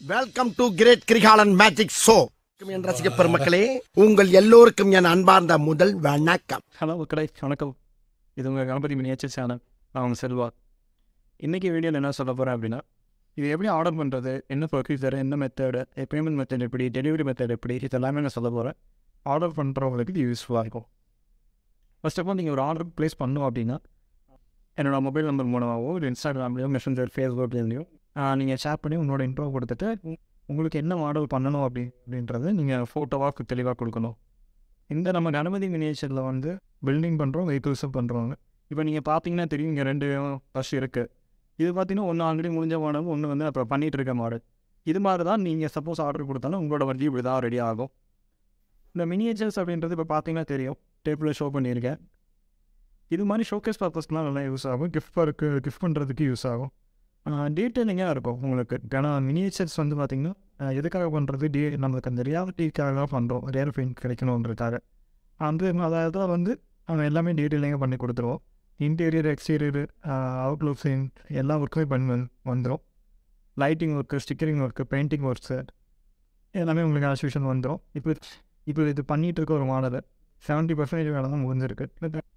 welcome to great Kirikalan magic show என் ரசிக பெருமக்களே உங்கள் எல்லோருக்கும் என் அன்பார்ந்த முதல் வணக்கம் ஹலோ கடை வணக்கம் இது உங்கள் கணபதி மினியேச்சர் சேனல் நான் உங்கள் செல்வா இன்றைக்கி வீடியோவில் என்ன சொல்ல போகிறேன் அப்படின்னா இது எப்படி ஆர்டர் பண்ணுறது என்ன ப்ரொசீஜர் என்ன மெத்தடு பேமெண்ட் மெத்தட் எப்படி டெலிவரி மெத்தட் எப்படி இது எல்லாமே நான் சொல்ல போகிறேன் ஆர்டர் பண்ணுறவங்களுக்கு இது யூஸ்ஃபுல்லாக இருக்கும் ஃபர்ஸ்ட் ஆஃப் ஆல் நீங்கள் ஒரு ஆர்டர் ப்ளேஸ் பண்ணோம் அப்படின்னா என்னோட மொபைல் நம்பர் மூலமாகவோ இல்லை இன்ஸ்டாகிராம்லேயோ மெசஞ்சர் ஃபேஸ்புக்லேயோ நீங்கள் ஷேர் பண்ணி உங்களோட இன்ட்ரோ கொடுத்துட்டு உங்களுக்கு என்ன மாடல் பண்ணணும் அப்படி அப்படின்றத நீங்கள் ஃபோட்டோவாக தெளிவாக கொடுக்கணும் இந்த நம்ம கணபதி மினியேச்சரில் வந்து பில்டிங் பண்ணுறோம் வெஹிக்கிள்ஸும் பண்ணுறோங்க இப்போ நீங்கள் பார்த்தீங்கன்னா தெரியும் இங்கே ரெண்டு பஸ் இருக்குது இது பார்த்தீங்கன்னா ஒன்று ஆல்ரெடி முடிஞ்ச மாடல் ஒன்று வந்து அப்புறம் பண்ணிகிட்டு இருக்க மாடல் இது மாதிரி தான் நீங்கள் சப்போஸ் ஆர்டர் கொடுத்தாலும் உங்களோட வண்டி இப்படி தான் ரெடி ஆகும் இந்த மினியேச்சர்ஸ் அப்படின்றது இப்போ பார்த்தீங்கன்னா தெரியும் டேபிளில் ஷோ பண்ணியிருக்கேன் இது மாதிரி ஷோகேஸ் பர்பஸ்க்குலாம் நல்லா யூஸ் ஆகும் கிஃப்ட் ஒர்க்கு கிஃப்ட் பண்ணுறதுக்கு யூஸ் ஆகும் டீட்டெயிலிங்காக இருக்கும் உங்களுக்கு ஏன்னா மினியேச்சர்ஸ் வந்து பார்த்திங்கன்னா அஹ், எதுக்காக பண்ணுறது டே நம்மளுக்கு அந்த ரியாலிட்டிக்காக தான் பண்ணுறோம் ரியல் ஃபீல் கிடைக்கணுன்றதுக்காக அந்த அதாவது வந்து அவன் எல்லாமே டீட்டெயிலிங்காக பண்ணி கொடுத்துருவோம் இன்டீரியர் எக்ஸ்டீரியர் அவுட்லுக் சீன் எல்லா ஒர்க்குமே பண்ணி வந்து வந்துடும் lighting work stickering work painting works எல்லாமே உங்களுக்கு ஆஸ்யூஷன் வந்துடும் இப்போ இப்போ இது பண்ணிகிட்டு இருக்க ஒரு மாடல் செவன்ட்டி பர்சன்டேஜ் வேலை தான் முடிஞ்சிருக்கு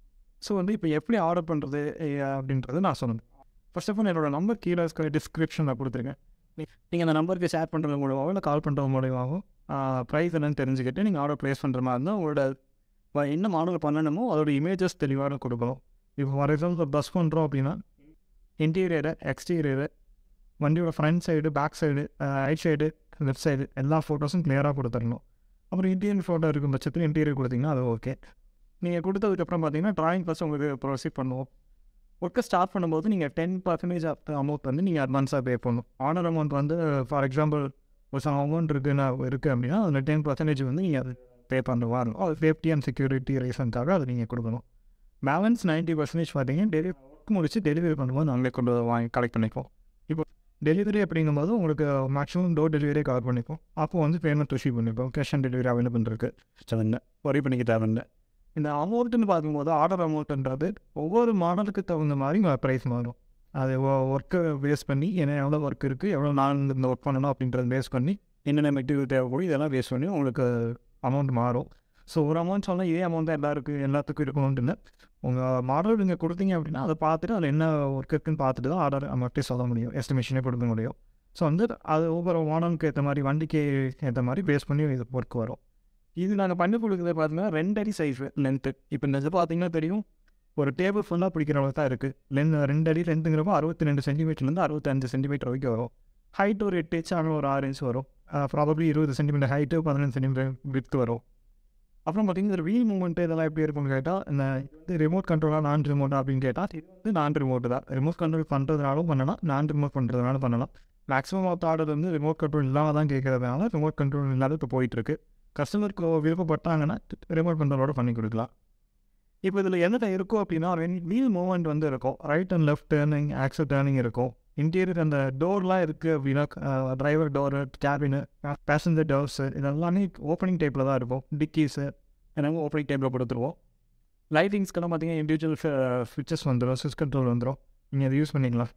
ஸோ வந்து இப்போ எப்படி ஆர்டர் பண்ணுறது அப்படின்றது நான் சொல்லணும் ஃபர்ஸ்ட் ஆஃப் ஆல் என்னோட நம்பர் கீழே இருக்க டிஸ்கிரிப்ஷனில் கொடுத்துருக்கேன் நீங்கள் அந்த நம்பருக்கு ஷேர் பண்ணுறது மூலமாகவோ இல்லை கால் பண்ணுறது மூலமாகவோ ப்ரைஸ் என்னன்னு தெரிஞ்சுக்கிட்டு நீங்கள் ஆர்டர் ப்ளேஸ் பண்ணுற மாதிரி இருந்தால் உங்களோட வ- என்ன மாடல் பண்ணணுமோ அதோட இமேஜஸ் தெளிவாக கொடுக்கணும் இப்போ ஃபார் எக்ஸாம்பிள் பஸ் பண்ணுறோம் அப்படின்னா இன்டீரியரு எக்ஸ்டீரியரு வண்டியோட front side back side right side left side எல்லா ஃபோட்டோஸும் கிளியராக கொடுத்துடணும் அப்புறம் இன்டீரியர் ஃபோட்டோ இருக்கும் பட்சத்தில் இன்டீரியர் கொடுத்தீங்கன்னா அது ஓகே நீங்கள் கொடுத்ததுக்கப்புறம் பார்த்தீங்கன்னா ட்ராயிங் ஃபஸ்ட் உங்களுக்கு ப்ரொசீட் பண்ணுவோம் ஒர்க்கை ஸ்டார்ட் பண்ணும்போது நீங்கள் டென் பர்சன்டேஜ் ஆஃப் அமௌண்ட் வந்து நீங்கள் அட்வான்ஸாக பே பண்ணணும் ஆனர் அமௌண்ட் வந்து ஃபார் எக்ஸாம்பிள் ஒரு சம் அமௌண்ட் இருக்குன்னு இருக்குது அப்படின்னா அதில் டென் பர்சன்டேஜ் வந்து நீங்கள் அது பே பண்ணுற மாதிரி இருக்கும் அது சேஃப்டி அண்ட் செக்யூரிட்டி ரீசனுக்காக அது நீங்கள் கொடுக்கணும் பேலன்ஸ் நைன்ட்டி பர்சன்டேஜ் பார்த்தீங்கன்னா டெலிவரி முடிச்சு டெலிவரி பண்ணும்போது நாங்களே கொண்டு வந்து வாங்கி கலெக்ட் பண்ணிப்போம் இப்போ டெலிவரி அப்படிங்கும்போது உங்களுக்கு மேக்ஸிமம் டோர் டெலிவரியே கவர் பண்ணிப்போம் அப்போ வந்து பேமெண்ட் ரிசீவ் பண்ணிப்போம் கேஷ் ஆன் டெலிவரி அவைலபிள் இருக்குது சொல்லுங்க ஒரி பண்ணிக்க தேவையில்லை இந்த அமௌண்ட்டுன்னு பார்க்கும்போது ஆர்டர் அமௌண்ட்டுன்றது ஒவ்வொரு மாடலுக்கு தகுந்த மாதிரி ப்ரைஸ் மாறும் அது ஒர்க்கை பேஸ் பண்ணி என்ன எவ்வளோ ஒர்க் இருக்குது எவ்வளோ நாள் இந்த ஒர்க் பண்ணணும் அப்படின்றத பேஸ் பண்ணி என்னென்ன மெட்டீரியல் தேவைப்படும் இதெல்லாம் பேஸ் பண்ணி உங்களுக்கு அமௌண்ட் மாறும் ஸோ ஒரு அமௌண்ட் சொன்னால் இதே அமௌண்ட் தான் எல்லாருக்கும் எல்லாத்துக்கும் இருக்கணும்னு இல்லை உங்கள் மாடல் நீங்கள் கொடுத்தீங்க அப்படின்னா அதை பார்த்துட்டு அதில் என்ன ஒர்க் இருக்குன்னு பார்த்துட்டு தான் ஆர்டர் மட்டும் சொல்ல முடியும் எஸ்டிமேஷனே கொடுக்க முடியும் ஸோ வந்து அது ஒவ்வொரு மாடலுக்கு ஏற்ற மாதிரி வண்டிக்கு ஏற்ற மாதிரி பேஸ் பண்ணி இது ஒர்க் வரும் இது நாங்கள் பண்ணி கொடுக்குறது பார்த்தீங்கன்னா ரெண்டடி சைஸ் லென்த்து இப்போ இந்த இது பார்த்தீங்கன்னா தெரியும் ஒரு டேபிள் ஃபுல்லாக பிடிக்கிற அளவு தான் இருக்குது லென் ரெண்டு அடி லென்த்துங்கிறப்போ அறுபத்தி ரெண்டு சென்டிமீட்டர்லேருந்து அறுபத்தஞ்சு சென்டிமீட்டர் வரைக்கும் வரும் ஹைட் ஒரு எட்டு இன்ச் ஆனால் ஒரு ஆறு இன்ச் வரும் ப்ராபப்ளி இருபது சென்டிமீட்டர் ஹைட்டு பதினஞ்சு சென்டிமீட்டர் வித் வரும் அப்புறம் பார்த்தீங்கன்னா இந்த வீல் மூமெண்ட்டு இதெல்லாம் எப்படி இருக்கும்னு கேட்டால் இந்த இது வந்து ரிமோட் கண்ட்ரோலாக நான் ரிமோட்டா அப்படின்னு கேட்டால் இது வந்து நான் ரிமோட்டு தான் ரிமோட் கண்ட்ரோல் பண்ணுறதுனாலும் பண்ணலாம் நான் ரிமோட் பண்ணுறதுனாலும் பண்ணலாம் மேக்ஸிமம் ஆஃப் ஆர்டர் வந்து ரிமோட் கண்ட்ரோல் இல்லாமல் தான் கேட்குறதுனால ரிமோட் கண்ட்ரோல் இல்லாத இப்போ போயிட்டுருக்கு கஸ்டமருக்கு விருப்பப்பட்டாங்கன்னா ரிமோட் கண்ட்ரோலோட பண்ணி கொடுக்கலாம் இப்போ இதில் என்னட்ட இருக்கும் அப்படின்னா வீல் மூவ்மெண்ட் வந்து இருக்கும் right and left turning axle turning இருக்கும் இன்டீரியர் அந்த டோர்லாம் இருக்குது அப்படின்னா driver door cabin passenger doors இதெல்லாமே ஓப்பனிங் டைப்பில் தான் இருக்கும் டிக்கீஸு எல்லாமே ஓப்பனிங் டைப்பில் கொடுத்துருவோம் லைட்டிங்ஸ்க்கெல்லாம் பார்த்தீங்கன்னா இண்டிவிஜுவல் ஸ்விட்சஸ் வந்துடும் ஸ்விட்ச் கண்ட்ரோல் வந்துடும் நீங்கள் அதை யூஸ் பண்ணிக்கலாம்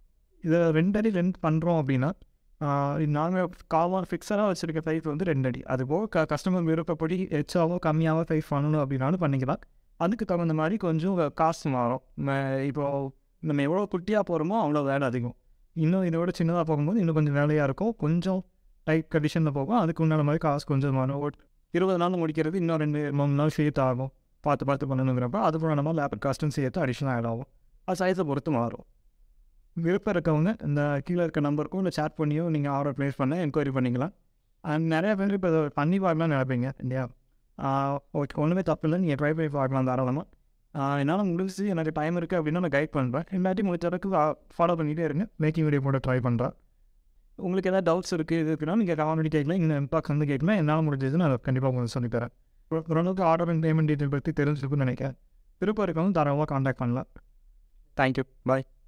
இதை ரெண்டு அடி ரெண்ட் பண்ணுறோம் அப்படின்னா நாங்கள் காவாக ஃபிக்ஸடாக வச்சுருக்க சைஸ் வந்து ரெண்டு அடி அது போக க கஸ்டமர் விருப்பப்படி எச்சாவோ கம்மியாவோ சைஸ் பண்ணணும் அப்படின்னாலும் பண்ணிக்கலாம் அதுக்கு தகுந்த மாதிரி கொஞ்சம் காசு மாறும் ம- இப்போ நம்ம எவ்வளோ குட்டியாக போகிறோமோ அவ்வளோ வேலை அதிகம் இன்னும் இதை விட சின்னதாக போகும்போது இன்னும் கொஞ்சம் வேலையாக இருக்கும் கொஞ்சம் டைட் கண்டிஷனில் போகும் அதுக்கு உண்டான மாதிரி காசு கொஞ்சம் மாறும் ஒரு இருபது நாள் முடிக்கிறது இன்னும் ரெண்டு மூணு நாள் சேர்த்து ஆகும் பார்த்து பார்த்து பண்ணணுங்கிறப்ப அது போல நம்ம லேபர் காஸ்ட்டும் சேர்த்து அடிஷனல் ஆட் ஆகும் அது சைஸை பொறுத்து மாறும் விருப்பம் இருக்கவங்க இந்த கீழே இருக்க நம்பருக்கும் இல்லை சேட் பண்ணியோ நீங்கள் ஆர்டர் ப்ளேஸ் பண்ண என்கொயரி பண்ணிக்கலாம் அண்ட் நிறைய பேர் இப்போ இதை பண்ணி பார்க்கலாம் நினைப்பீங்க இல்லையா ஓகே ஒன்றுமே தப்பு இல்லை நீங்கள் ட்ரை பண்ணி பார்க்கலாம் தாராளமாக என்னால் முடிஞ்சு எனக்கு டைம் இருக்குது அப்படின்னா நான் கைட் பண்ணுறேன் இல்லாட்டி முடிச்ச அளவுக்கு ஃபாலோ பண்ணிகிட்டே இருங்க மேக்கிங் வீடியோ போட்டு ட்ரை பண்ணுறேன் உங்களுக்கு ஏதாவது டவுட்ஸ் இருக்குது இது இருக்குன்னா நீங்கள் காமெடி கேட்கலாம் இந்த இம்பாக்ட் வந்து கேட்கலாம் என்னால் முடிஞ்சது நான் கண்டிப்பாக உங்களுக்கு சொல்லித்தரேன் ஒரு- ஓரளவுக்கு ஆர்டர் அண்ட் பேமெண்ட் டீட்டெயில் பற்றி தெரிஞ்சுருக்குன்னு நினைக்கிறேன் விருப்பம் இருக்கவங்க தாராளமாக காண்டாக்ட் பண்ணலாம் தேங்க்யூ பாய்